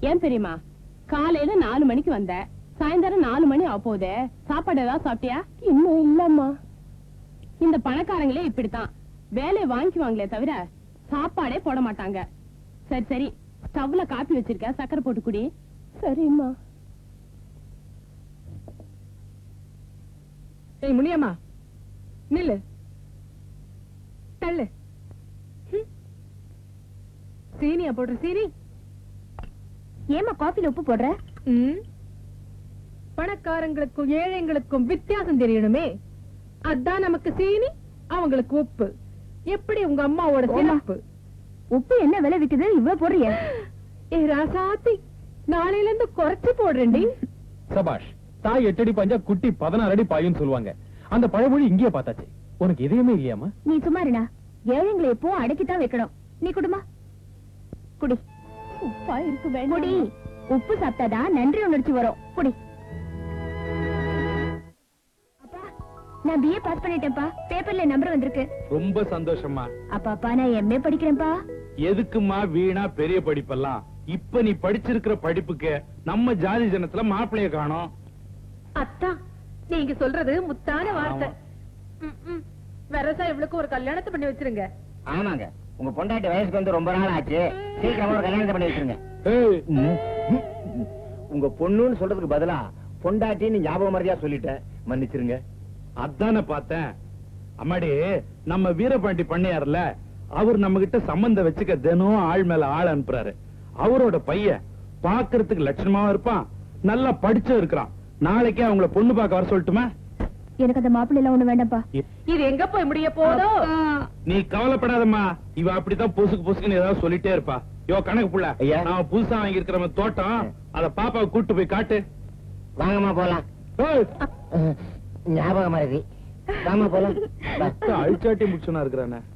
ஏன் பெரியம்மா காலையில நாலு மணிக்கு வந்த சாயந்தரம் நாலு மணி ஆக போதே சாப்பாடு ஏதாவது சாப்பிட்டியா இன்னும் இல்லம்மா இந்த பணக்காரங்களே இப்படித்தான் வேலையை வாங்கிக்குவாங்களே தவிர சாப்பாடே போட மாட்டாங்க சரி சரி ஸ்டவ்ல காப்பி வச்சிருக்க சக்கரை போட்டு குடி சரிம்மா ஏய் முனியம்மா நில்லு தள்ளு ஹம். சீனியா போடுற சீனி ஏமா காஃபில உப்பு போடுற ம். பணக்காரங்களுக்கும் ஏழைங்களுக்கும் வித்தியாசம் தெரியணுமே அதான் நமக்கு சீனி அவங்களுக்கு உப்பு எப்படி உங்க அம்மாவோட ஓமா. சிறப்பு உப்பு என்ன விலை விக்குது இவ்வளவு போடுறிய ஏ ராசாத்தி நாளையில இருந்து குறைச்சு போடுறேன்டி சபாஷ் தாய் எட்டடி பாஞ்சா குட்டி பதினாறு அடி பாயுன்னு சொல்லுவாங்க அந்த பழமொழி இங்கேயே பார்த்தாச்சு உனக்கு இதயமே இல்லையாமா நீ சும்மாருனா ஏழைங்களை எப்போ அடக்கித்தான் வைக்கணும் நீ குடுமா குடி உப்பா இருக்கு குடி வேண்டாம் உப்பு சாப்பிட்டாதான் நன்றி உணர்ச்சி வரும் குடி அப்பா நான் பிஏ பாஸ் பண்ணிட்டேன்ப்பா பேப்பர்ல நம்பர் வந்திருக்கு ரொம்ப சந்தோஷமா அப்பா அப்பா நான் எம்ஏ படிக்கிறேன்ப்பா எதுக்குமா வீணா பெரிய படிப்பெல்லாம் இப்ப நீ படிச்சிருக்கிற படிப்புக்கு நம்ம ஜாதி ஜனத்துல மாப்பிளைய காணோம் அத்தா நீங்க சொல்றது முத்தான வார்த்தை ம், ம். வெரசா இவளுக்கு ஒரு கல்யாணத்தை பண்ணி வச்சிருங்க ஆமாங்க உங்க பொண்டாட்டி வயசுக்கு வந்து ரொம்ப நாள் ஆச்சு சீக்கிரமா ஒரு கல்யாணத்தை பண்ணி வச்சிருங்க உங்க பொண்ணுன்னு சொல்றதுக்கு பதிலா பொண்டாட்டின்னு ஞாபகம் மறதியா சொல்லிட்டேன் மன்னிச்சிருங்க அதானே பார்த்தேன் அம்மாடி நம்ம வீரபாண்டி பண்ணையார்ல அவர் நம்ம கிட்ட சம்பந்தம் வச்சுக்க தினம் ஆள் மேல ஆள் அனுப்புறாரு அவரோட பையன் பாக்குறதுக்கு லட்சணமாவும் இருப்பான் நல்லா படிச்சும் இருக்கிறான் நாளைக்கே அவங்கள பொண்ணு பார்க்க வர சொல்லட்டுமா எனக்கு அந்த மாப்பிள்ளை எல்லாம் ஒண்ணு வேண்டாம்ப்பா இது எங்க போய் முடிய போதோ நீ கவலைப்படாதம்மா இவ அப்படித்தான் பொசுக்கு பொசுக்குன்னு ஏதாவது சொல்லிட்டே இருப்பா யோ கணக்கு புள்ள ஐயா. நான் புதுசா வாங்கி இருக்கிற தோட்டம் அத பாப்பாவை கூட்டு போய் காட்டு வாங்கம்மா போலாம் ஏய், ஞாபகம் மறதி வாமா போலாம் வா. அழிச்சாட்டி முடிச்சுனா இருக்கிறானே